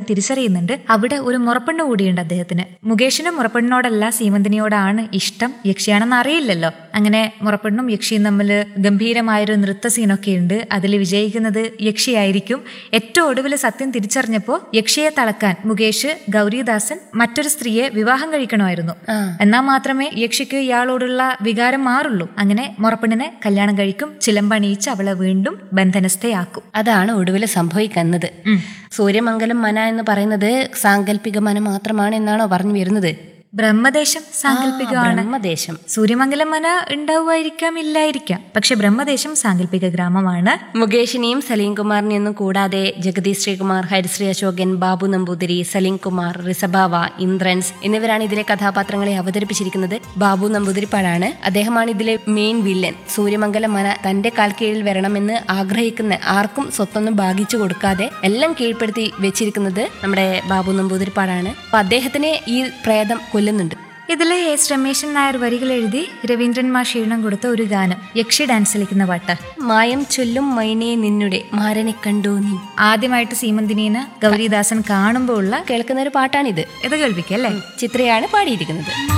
തിരിച്ചറിയുന്നുണ്ട് അവിടെ ഒരു മുറപ്പെണ്ണ് കൂടിയുണ്ട് അദ്ദേഹത്തിന് മുകേഷിനും മുറപ്പെണ്ണിനോടല്ല സീമന്തിനിയോടാണ് ഇഷ്ടം യക്ഷിയാണെന്ന് അറിയില്ലല്ലോ അങ്ങനെ മുറപ്പെണ്ണും യക്ഷിയും തമ്മിൽ ഗംഭീരമായൊരു നൃത്ത സീനൊക്കെ ഉണ്ട് അതിൽ വിജയിക്കുന്നത് യക്ഷിയായിരിക്കും ഏറ്റവും ഒടുവിൽ സത്യം തിരിച്ചറിഞ്ഞപ്പോൾ യക്ഷിയെ തളക്കാൻ മുകേഷ് ഗൗരിദാസൻ മറ്റൊരു സ്ത്രീയെ വിവാഹം കഴിക്കണമായിരുന്നു എന്നാൽ മാത്രമേ യക്ഷിക്ക് ഇയാളോടുള്ള വികാരം മാറുള്ളൂ അങ്ങനെ മുറപ്പെണ്ണിനെ കല്യാണം കഴിക്കും ചിലമ്പണിയിച്ച് അവളെ വീണ്ടും ബന്ധനസ്ഥയാക്കും അതാണ് ഒടുവിൽ സംഭവിക്കുന്നത് സൂര്യമംഗലം മന എന്ന് പറയുന്നത് സാങ്കല്പിക മന മാത്രമാണ് എന്നാണോ പറഞ്ഞു വരുന്നത് ബ്രഹ്മദേശം സാങ്കല്പികമാണ് ബ്രഹ്മദേശം സൂര്യമംഗലം മന ഉണ്ടാവുമായിരിക്കാം ഇല്ലായിരിക്കാം പക്ഷെ ബ്രഹ്മദേശം സാങ്കല്പിക ഗ്രാമമാണ് മുകേഷിനെയും സലീം കുമാറിനെയും ഒന്നും കൂടാതെ ജഗദീഷ് ശ്രീകുമാർ ഹരിശ്രീ അശോകൻ ബാബു നമ്പൂതിരി സലീം കുമാർ റിസബാവ ഇന്ദ്രൻസ് എന്നിവരാണ് ഇതിലെ കഥാപാത്രങ്ങളെ അവതരിപ്പിച്ചിരിക്കുന്നത് ബാബു നമ്പൂതിരിപ്പാടാണ് അദ്ദേഹമാണ് ഇതിലെ മെയിൻ വില്ലൻ സൂര്യമംഗലം മന തന്റെ കാൽക്കീഴിൽ വരണമെന്ന് ആഗ്രഹിക്കുന്ന ആർക്കും സ്വത്തൊന്നും ഭാഗിച്ചു കൊടുക്കാതെ എല്ലാം കീഴ്പ്പെടുത്തി വെച്ചിരിക്കുന്നത് നമ്മുടെ ബാബു നമ്പൂതിരിപ്പാടാണ് അപ്പൊ അദ്ദേഹത്തിനെ ഈ പ്രേതം കൊല്ലുന്നുണ്ട് ഇതിലെ എസ് രമേശൻ നായർ വരികൾ എഴുതി രവീന്ദ്രൻ മാഷ് ഈണം കൊടുത്ത ഒരു ഗാനം യക്ഷി ഡാൻസ് കളിക്കുന്ന പാട്ട് മായം ചൊല്ലും മൈനേ നിന്നുടെ മാരനെ കണ്ടു നീ ആദ്യമായിട്ട് സീമന്തിനീനെ ഗൗരിദാസൻ കാണുമ്പോൾ ഉള്ള കേൾക്കുന്ന ഒരു പാട്ടാണിത് ഇത് കേൾപ്പിക്കല്ലേ ചിത്രയാണ് പാടിയിരിക്കുന്നത്